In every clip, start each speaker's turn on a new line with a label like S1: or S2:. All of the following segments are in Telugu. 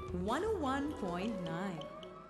S1: 101.9.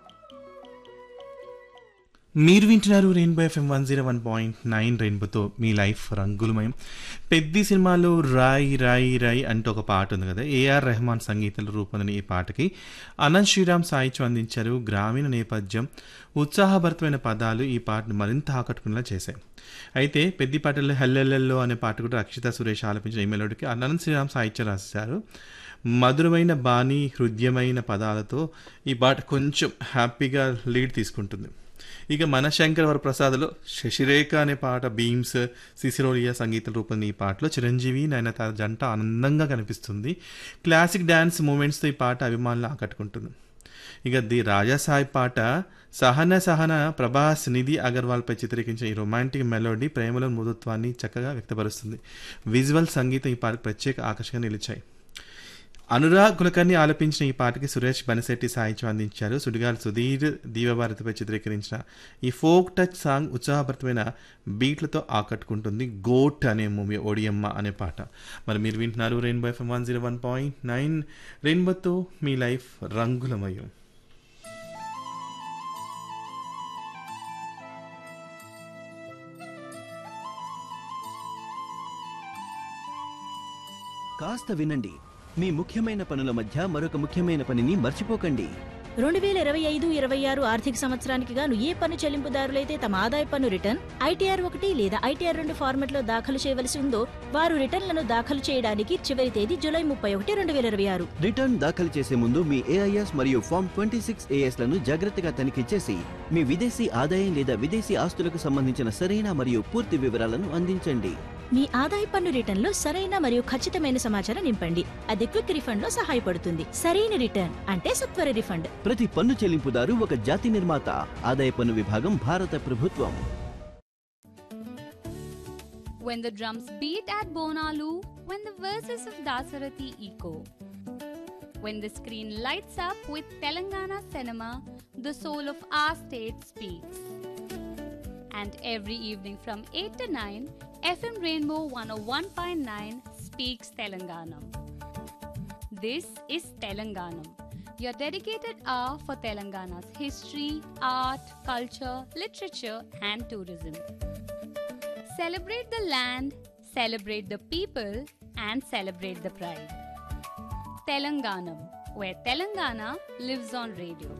S2: మీరు వింటున్నారు rainbow FM one zero one point nine రెయిన్బోతో మీ లైఫ్ రంగులమయం పెద్ది సినిమాలో రాయ్ రాయ్ రాయ్ అంటూ ఒక పాట ఉంది కదా ఏఆర్ రెహమాన్ సంగీతంలో రూపొందిన ఈ పాటకి అనంత్ శ్రీరామ్ సాహిత్యం అందించారు గ్రామీణ నేపథ్యం ఉత్సాహభరితమైన పదాలు ఈ పాటను మరింత ఆకట్టుకునేలా చేశాయి అయితే పెద్ది పాటల్లో హెల్లెల్లెల్లో అనే పాట కూడా రక్షిత సురేష్ ఆలపించిన ఈ మెలోడీకి అనంత్ శ్రీరామ్ సాహిత్యం రాశారు మధురమైన బాణి హృదయమైన పదాలతో ఈ పాట కొంచెం హ్యాపీగా లీడ్ తీసుకుంటుంది ఇక మన శంకర్ వరప్రసాద్లో శశిరేఖ అనే పాట బీమ్స్ సిసిరోలియా సంగీత రూపొందిన ఈ పాటలో చిరంజీవి నయనతార జంట ఆనందంగా కనిపిస్తుంది క్లాసిక్ డ్యాన్స్ మూమెంట్స్తో ఈ పాట అభిమానులు ఆకట్టుకుంటుంది ఇక ది రాజాసాయి పాట సహన సహన ప్రభాస్ నిధి అగర్వాల్పై చిత్రీకరించిన ఈ రొమాంటిక్ మెలోడీ ప్రేమలో మృదుత్వాన్ని చక్కగా వ్యక్తపరుస్తుంది విజువల్ సంగీతం ఈ పాటకు ప్రత్యేక ఆకర్షణగా నిలిచాయి అనురాగ్ కులకర్ణి ఆలపించిన ఈ పాటకి సురేష్ బనశెట్టి సాహిత్యం అందించారు సుడిగాలి సుధీర్ దీవభారతిపై చిత్రీకరించిన ఈ ఫోక్ టచ్ సాంగ్ ఉత్సాహభరితమైన బీట్లతో ఆకట్టుకుంటుంది గోట్ అనే మూవీ ఒడియమ్మ అనే పాట మరి మీరు వింటున్నారు rainbow FM one zero one point nine రెయిన్బోతో మీ లైఫ్ రంగులమయం
S3: కాస్త వినండి మీ ముఖ్యమైన పనుల మధ్య మరొక ముఖ్యమైన పనిని మర్చిపోకండి
S4: రెండు వేల ఇరవై ఐదు ఇరవై ఆరు ఆర్థిక సంవత్సరానికి గాను ఏ పన్ను చెల్లింపుదారులైతే తమ ఆదాయ పన్ను రిటర్న్ ఐటీఆర్ ఒకటి లేదా ఐటీఆర్ రెండు ఫార్మెట్లో దాఖలు చేయవలసి ఉందో వారు రిటర్న్లను దాఖలు చేయడానికి చివరి తేదీ జూలై ముప్పై ఒకటి రెండు వేల ఇరవై ఆరు
S3: రిటర్న్ దాఖలు చేసే ముందు మీ ఏఐఎస్ మరియు ఫామ్ ట్వంటీ సిక్స్ లను జాగ్రత్తగా తనిఖీ చేసి మీ విదేశీ ఆదాయం లేదా విదేశీ ఆస్తులకు సంబంధించిన సరైన మరియు పూర్తి వివరాలను అందించండి
S4: మీ ఆదాయ పన్ను రిటర్న్లో సరైన మరియు ఖచ్చితమైన సమాచారం నింపండి అది క్విక్ రిఫండ్ లో సహాయపడుతుంది సరైన రిటర్న్ అంటే సత్వర రిఫండ్
S3: ప్రతి పన్ను చెల్లింపుదారు ఒక జాతి నిర్మాత ఆదాయ పన్ను విభాగం భారత ప్రభుత్వం
S5: When the drums beat at Bonalu, when the verses of Dasarathi echo. When the screen lights up with Telangana cinema, the soul of our state speaks. And every evening from 8 to 9, FM Rainbow 101.9 speaks Telanganam. This is Telanganam, your dedicated hour for Telangana's history, art, culture, literature, and tourism. Celebrate the land, celebrate the people, and celebrate the pride. Telanganam, where Telangana lives on radio.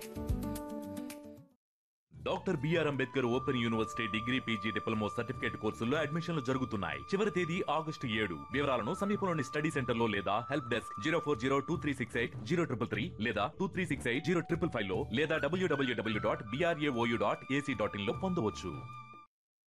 S6: Doctor BR Ambedkar open university degree PG diploma certificate కోర్సుల్లో అడ్మిషన్లు జరుగుతున్నాయి చివరి తేదీ ఆగస్టు ఏడు వివరాలను సమీపంలోని స్టడీ సెంటర్ లో లేదా help desk zero four zero two three six eight zero triple three లేదా two three six eight zero triple five లో లేదా W W W dot BRAOU dot AC dot in లో పొందవచ్చు